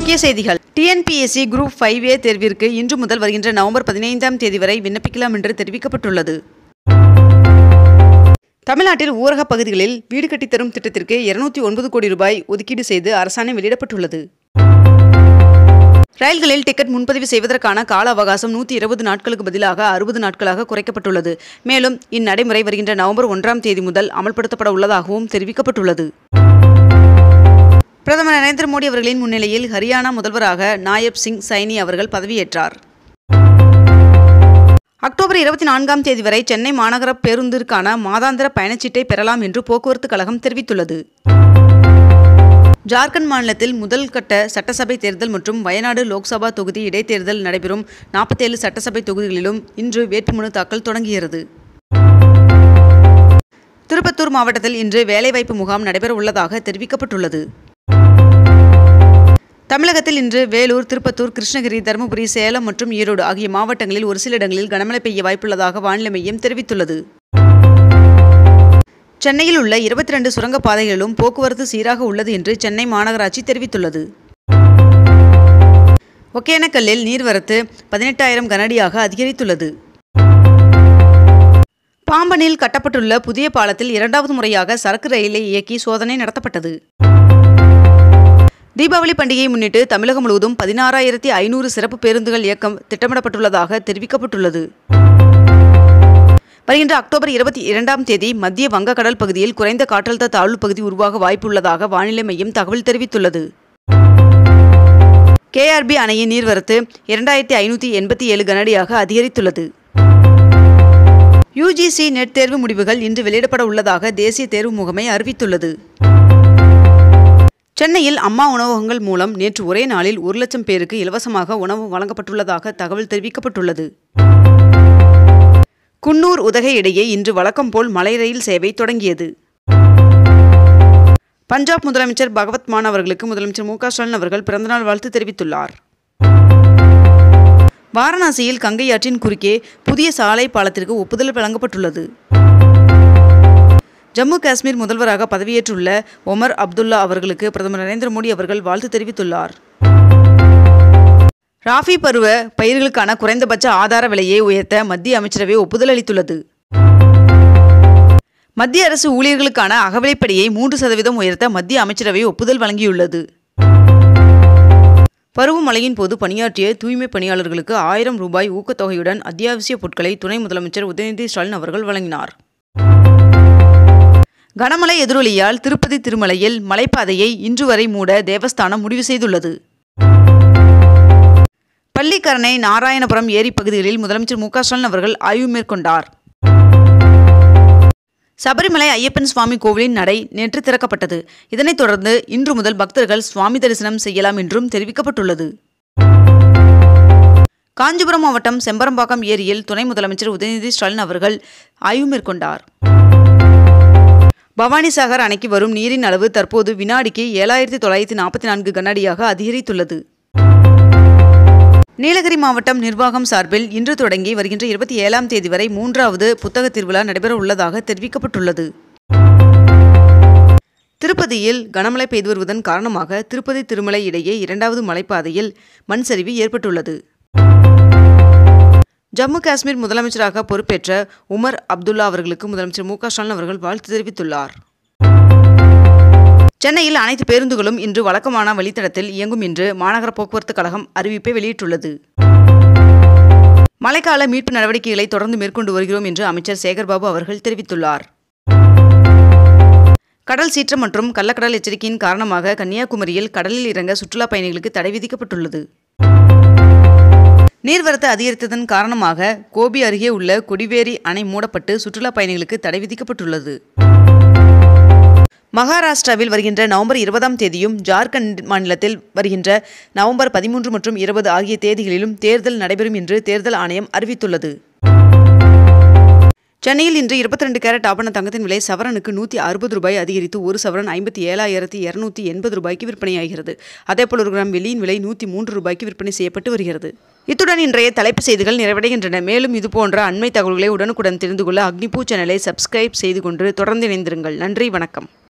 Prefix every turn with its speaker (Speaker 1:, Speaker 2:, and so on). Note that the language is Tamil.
Speaker 1: முக்கிய செய்திகள் டிஎன்பிஎஸ்சி குரூப் ஃபைவ் ஏ தேர்விற்கு இன்று முதல் வருகின்ற நவம்பர் பதினைந்தாம் தேதி வரை விண்ணப்பிக்கலாம் என்று தெரிவிக்கப்பட்டுள்ளது தமிழ்நாட்டில் ஊரகப் பகுதிகளில் வீடு கட்டித்தரும் திட்டத்திற்கு இருநூத்தி ஒன்பது கோடி ரூபாய் ஒதுக்கீடு செய்து அரசாணை வெளியிடப்பட்டுள்ளது ரயில்களில் டிக்கெட் முன்பதிவு செய்வதற்கான கால அவகாசம் நூற்றி இருபது நாட்களுக்கு பதிலாக அறுபது நாட்களாக குறைக்கப்பட்டுள்ளது மேலும் இந்நடைமுறை வருகின்ற நவம்பர் ஒன்றாம் தேதி முதல் அமல்படுத்தப்பட உள்ளதாகவும் தெரிவிக்கப்பட்டுள்ளது பிரதமர் நரேந்திர மோடி அவர்களின் முன்னிலையில் ஹரியானா முதல்வராக நாயப் சிங் சைனி அவர்கள் பதவியேற்றார் அக்டோபர் இருபத்தி நான்காம் தேதி வரை சென்னை மாநகர பேருந்திற்கான மாதாந்திர பயணச்சீட்டை பெறலாம் என்று போக்குவரத்து கழகம் தெரிவித்துள்ளது ஜார்க்கண்ட் மாநிலத்தில் முதல் கட்ட சட்டசபை தேர்தல் மற்றும் வயநாடு லோக்சபா தொகுதி இடைத்தேர்தல் நடைபெறும் நாற்பத்தேழு சட்டசபை தொகுதிகளிலும் இன்று வேட்புமனு தாக்கல் தொடங்குகிறது திருப்பத்தூர் மாவட்டத்தில் இன்று வேலைவாய்ப்பு முகாம் நடைபெற உள்ளதாக தெரிவிக்கப்பட்டுள்ளது தமிழகத்தில் இன்று வேலூர் திருப்பத்தூர் கிருஷ்ணகிரி தருமபுரி சேலம் மற்றும் ஈரோடு ஆகிய மாவட்டங்களில் ஒரு சில இடங்களில் கனமழை பெய்ய வாய்ப்புள்ளதாக வானிலை மையம் தெரிவித்துள்ளது சென்னையில் உள்ள இருபத்தி ரெண்டு சுரங்கப்பாதைகளிலும் போக்குவரத்து சீராக உள்ளது என்று சென்னை மாநகராட்சி தெரிவித்துள்ளது ஒகேனக்கல்லில் நீர்வரத்து பதினெட்டாயிரம் கனஅடியாக அதிகரித்துள்ளது பாம்பனில் கட்டப்பட்டுள்ள புதிய பாலத்தில் இரண்டாவது முறையாக சரக்கு ரயிலை இயக்கி சோதனை நடத்தப்பட்டது தீபாவளி பண்டிகையை முன்னிட்டு தமிழகம் முழுவதும் பதினாறாயிரத்தி ஐநூறு சிறப்பு பேருந்துகள் இயக்கம் திட்டமிடப்பட்டுள்ளதாக தெரிவிக்கப்பட்டுள்ளது வருகின்ற அக்டோபர் இருபத்தி இரண்டாம் தேதி மத்திய வங்கக்கடல் பகுதியில் குறைந்த காற்றழுத்த தாழ்வு பகுதி உருவாக வாய்ப்புள்ளதாக வானிலை மையம் தகவல் தெரிவித்துள்ளது கேஆர்பி அணையின் நீர்வரத்து இரண்டாயிரத்தி ஐநூற்றி எண்பத்தி ஏழு கனஅடியாக அதிகரித்துள்ளது யுஜிசி நெட் தேர்வு முடிவுகள் இன்று வெளியிடப்பட உள்ளதாக தேசிய தேர்வு முகமை அறிவித்துள்ளது சென்னையில் அம்மா உணவகங்கள் மூலம் நேற்று ஒரே நாளில் ஒரு லட்சம் பேருக்கு இலவசமாக உணவு வழங்கப்பட்டுள்ளதாக தகவல் தெரிவிக்கப்பட்டுள்ளது குன்னூர் உதகை இடையே இன்று வழக்கம் போல் மலை ரயில் சேவை தொடங்கியது பஞ்சாப் முதலமைச்சர் பகவத் மான் அவர்களுக்கு முதலமைச்சர் மு க ஸ்டாலின் அவர்கள் பிறந்தநாள் வாழ்த்து தெரிவித்துள்ளார் வாரணாசியில் கங்கை ஆற்றின் குறுக்கே புதிய சாலை பாலத்திற்கு ஒப்புதல் வழங்கப்பட்டுள்ளது ஜம்மு காஷ்மீர் முதல்வராக பதவியேற்றுள்ள ஒமர் அப்துல்லா அவர்களுக்கு பிரதமர் நரேந்திர மோடி அவர்கள் வாழ்த்து தெரிவித்துள்ளார் ராஃபி பருவ பயிர்களுக்கான குறைந்தபட்ச ஆதார விலையை உயர்த்த மத்திய அமைச்சரவை ஒப்புதல் அளித்துள்ளது மத்திய அரசு ஊழியர்களுக்கான அகவிலைப்படியை மூன்று சதவீதம் உயர்த்த மத்திய அமைச்சரவை ஒப்புதல் வழங்கியுள்ளது பருவமழையின் போது பணியாற்றிய தூய்மை பணியாளர்களுக்கு ஆயிரம் ரூபாய் ஊக்கத்தொகையுடன் அத்தியாவசிய பொருட்களை துணை முதலமைச்சர் உதயநிதி ஸ்டாலின் அவர்கள் வழங்கினார் கனமழை எதிரொலியால் திருப்பதி திருமலையில் மலைப்பாதையை இன்று வரை மூட தேவஸ்தானம் முடிவு செய்துள்ளது பள்ளிக்கரணை நாராயணபுரம் ஏரி பகுதிகளில் முதலமைச்சர் மு ஸ்டாலின் அவர்கள் ஆய்வு மேற்கொண்டார் சபரிமலை ஐயப்பன் சுவாமி கோவிலின் நடை நேற்று திறக்கப்பட்டது இதனைத் தொடர்ந்து இன்று முதல் பக்தர்கள் சுவாமி தரிசனம் செய்யலாம் என்றும் தெரிவிக்கப்பட்டுள்ளது காஞ்சிபுரம் மாவட்டம் செம்பரம்பாக்கம் ஏரியில் துணை முதலமைச்சர் உதயநிதி ஸ்டாலின் அவர்கள் ஆய்வு மேற்கொண்டார் பவானிசாகர் அணைக்கு வரும் நீரின் அளவு தற்போது வினாடிக்கு ஏழாயிரத்தி தொள்ளாயிரத்தி நாற்பத்தி நான்கு கனஅடியாக அதிகரித்துள்ளது நீலகிரி மாவட்டம் நிர்வாகம் சார்பில் இன்று தொடங்கி வருகின்ற இருபத்தி ஏழாம் தேதி வரை மூன்றாவது புத்தக திருவிழா நடைபெற உள்ளதாக தெரிவிக்கப்பட்டுள்ளது திருப்பதியில் கனமழை பெய்து வருவதன் காரணமாக திருப்பதி திருமலை இடையே இரண்டாவது மலைப்பாதையில் மண் சரிவு ஏற்பட்டுள்ளது ஜம்மு காஷ்மீர் முதலமைச்சராக பொறுப்பேற்ற உமர் அப்துல்லா அவர்களுக்கு முதலமைச்சர் மு ஸ்டாலின் அவர்கள் வாழ்த்து தெரிவித்துள்ளார் சென்னையில் அனைத்து பேருந்துகளும் இன்று வழக்கமான வழித்தடத்தில் இயங்கும் என்று மாநகர போக்குவரத்து கழகம் அறிவிப்பை வெளியிட்டுள்ளது மழைக்கால மீட்பு நடவடிக்கைகளை தொடர்ந்து மேற்கொண்டு வருகிறோம் என்று அமைச்சர் சேகர்பாபு அவர்கள் தெரிவித்துள்ளார் கடல் சீற்றம் மற்றும் கள்ளக்கடல் எச்சரிக்கையின் காரணமாக கன்னியாகுமரியில் கடலில் இறங்க சுற்றுலா பயணிகளுக்கு தடை விதிக்கப்பட்டுள்ளது நீர்வரத்து அதிகரித்ததன் காரணமாக கோபி அருகே உள்ள கொடிவேரி அணை மூடப்பட்டு சுற்றுலா பயணிகளுக்கு தடை விதிக்கப்பட்டுள்ளது மகாராஷ்டிராவில் வருகின்ற நவம்பர் இருபதாம் தேதியும் ஜார்க்கண்ட் மாநிலத்தில் வருகின்ற நவம்பர் பதிமூன்று மற்றும் இருபது ஆகிய தேதிகளிலும் தேர்தல் நடைபெறும் என்று தேர்தல் ஆணையம் அறிவித்துள்ளது சென்னையில் இன்று இருபத்தி ரெண்டு கேரட் ஆபண தங்கத்தின் விலை சவரனுக்கு நூற்றி அறுபது ரூபாய் அதிகரித்து ஒரு சவரன் ஐம்பத்தி ஏழாயிரத்தி இரநூத்தி எண்பது ரூபாய்க்கு விற்பனையாகிறது அதேபோல் ஒரு கிராம் வெள்ளியின் விலை நூற்றி மூன்று ரூபாய்க்கு விற்பனை செய்யப்பட்டு வருகிறது இத்துடன் இன்றைய தலைப்பு செய்திகள் நிறைவடைகின்றன மேலும் இதுபோன்ற அண்மை தகவல்களை உடனுக்குடன் தெரிந்து கொள்ள அக்னிபூ சேனலை சப்ஸ்கிரைப் செய்து கொண்டு தொடர்ந்து இணைந்திருங்கள் நன்றி வணக்கம்